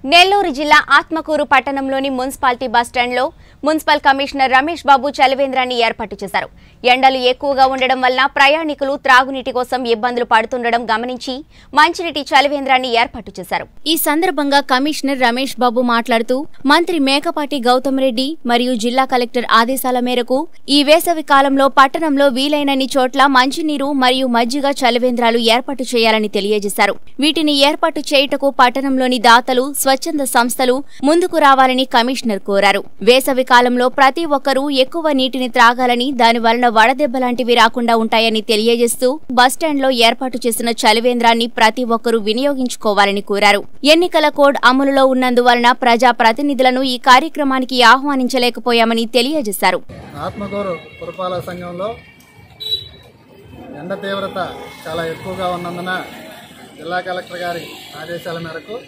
నెల్లూరు జిల్లా ఆత్మకూరు పట్టణంలోని మున్సిపాలిటీ బస్టాండ్లో మున్సిపల్ కమిషనర్ రమేష్ బాబు చలివేంద్రాన్ని ఏర్పాటు చేశారు ఎండలు ఎక్కువగా ఉండడం వలన ప్రయాణికులు త్రాగునీటి కోసం ఇబ్బందులు పడుతుండడం గమనించి మంచినీటి చలివేంద్రాన్ని ఏర్పాటు చేశారు ఈ సందర్భంగా కమిషనర్ రమేష్ బాబు మాట్లాడుతూ మంత్రి మేకపాటి గౌతమ్ రెడ్డి మరియు జిల్లా కలెక్టర్ ఆదేశాల మేరకు ఈ వేసవి కాలంలో పట్టణంలో వీలైనన్ని చోట్ల మంచినీరు మరియు మజ్జిగ చలివేంద్రాలు ఏర్పాటు చేయాలని తెలియజేశారు వీటిని ఏర్పాటు చేయుటకు పట్టణంలోని దాతలు స్వచ్ఛంద సంస్థలు ముందుకు రావాలని కమిషనర్ కోరారు వేసవి కాలంలో ప్రతి ఒక్కరూ ఎక్కువ నీటిని త్రాగాలని దాని వలన వడదెబ్బ లాంటివి రాకుండా ఉంటాయని తెలియజేస్తూ బస్టాండ్లో ఏర్పాటు చేసిన చలివేంద్రాన్ని ప్రతి ఒక్కరూ వినియోగించుకోవాలని కోరారు ఎన్నికల కోడ్ అమలులో ఉన్నందువలన ప్రజా ప్రతినిధులను ఈ కార్యక్రమానికి ఆహ్వానించలేకపోయామని తెలియజేశారు ఆత్మకూరు పురపాలక సంఘంలో ఎండ తీవ్రత చాలా ఎక్కువగా ఉన్నందున జిల్లా కలెక్టర్ గారి ఆదేశాల మేరకు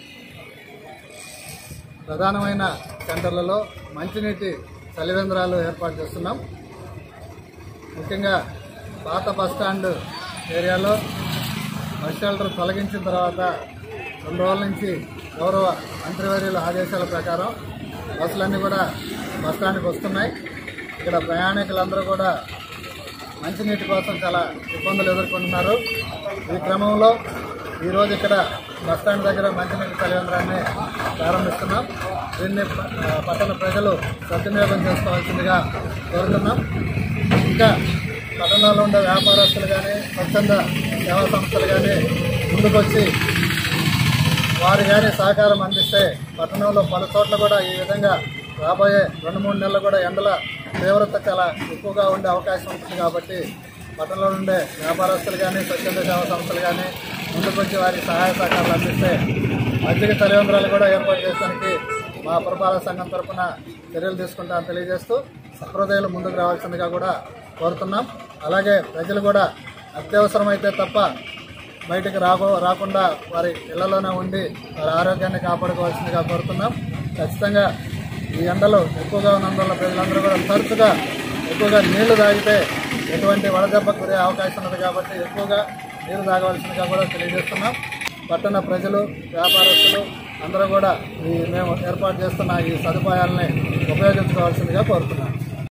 ప్రధానమైన సెంటర్లలో మంచినీటి చలివేంద్రాలు ఏర్పాటు చేస్తున్నాం ముఖ్యంగా పాత బస్టాండ్ ఏరియాలో బస్ షెల్టర్ తొలగించిన తర్వాత రెండు రోజుల నుంచి గౌరవ మంత్రివర్యుల ఆదేశాల ప్రకారం బస్సులన్నీ కూడా బస్టాండ్కి వస్తున్నాయి ఇక్కడ ప్రయాణికులందరూ కూడా మంచినీటి కోసం చాలా ఇబ్బందులు ఎదుర్కొంటున్నారు ఈ క్రమంలో ఈరోజు ఇక్కడ బస్టాండ్ దగ్గర మంచినీటి చలివేంద్రాన్ని ప్రారంభిస్తున్నాం దీన్ని ప- ఆ, పట్టణ ప్రజలు సద్వినియోగం చేసుకోవాల్సిందిగా కోరుతున్నాం ఇంకా పట్టణంలో ఉండే వ్యాపారస్తులు కానీ స్వచ్ఛంద సేవా సంస్థలు కానీ ముందుకొచ్చి వారు కానీ సహకారం అందిస్తే పట్టణంలో పలు చోట్ల కూడా ఈ విధంగా రాబోయే రెండు మూడు నెలలు కూడా ఎండల తీవ్రత చాలా ఎక్కువగా ఉండే అవకాశం ఉంటుంది కాబట్టి పట్టణంలో ఉండే వ్యాపారస్తులు కానీ స్వచ్ఛంద సేవా సంస్థలు కానీ ముందుకొచ్చి వారికి సహాయ సహకారాలు అందిస్తే మజ్జిగ తలవేంద్రాలు కూడా ఏర్పాటు చేయడానికి మా పురపాలక సంఘం తరఫున చర్యలు తీసుకుంటామని తెలియజేస్తూ సహృదయాలు ముందుకు రావాల్సిందిగా కూడా కోరుతున్నాం అలాగే ప్రజలు కూడా అత్యవసరమైతే తప్ప బయటకు రాకో రాకుండా వారి ఇళ్లలోనే ఉండి వారి ఆరోగ్యాన్ని కాపాడుకోవాల్సిందిగా కోరుతున్నాం ఖచ్చితంగా ఈ ఎండలు ఎక్కువగా ఉన్నందువల్ల ప్రజలందరూ కూడా తరచుగా ఎక్కువగా నీళ్లు తాగితే ఎటువంటి వడదెబ్బకు గురే అవకాశం ఉన్నది కాబట్టి ఎక్కువగా నీరు తాగవలసిందిగా కూడా తెలియజేస్తున్నాం పట్టణ ప్రజలు వ్యాపారస్తులు అందరూ కూడా ఈ మేము ఏర్పాటు చేస్తున్న ఈ సదుపాయాలని ఉపయోగించుకోవాల్సిందిగా కోరుతున్నాం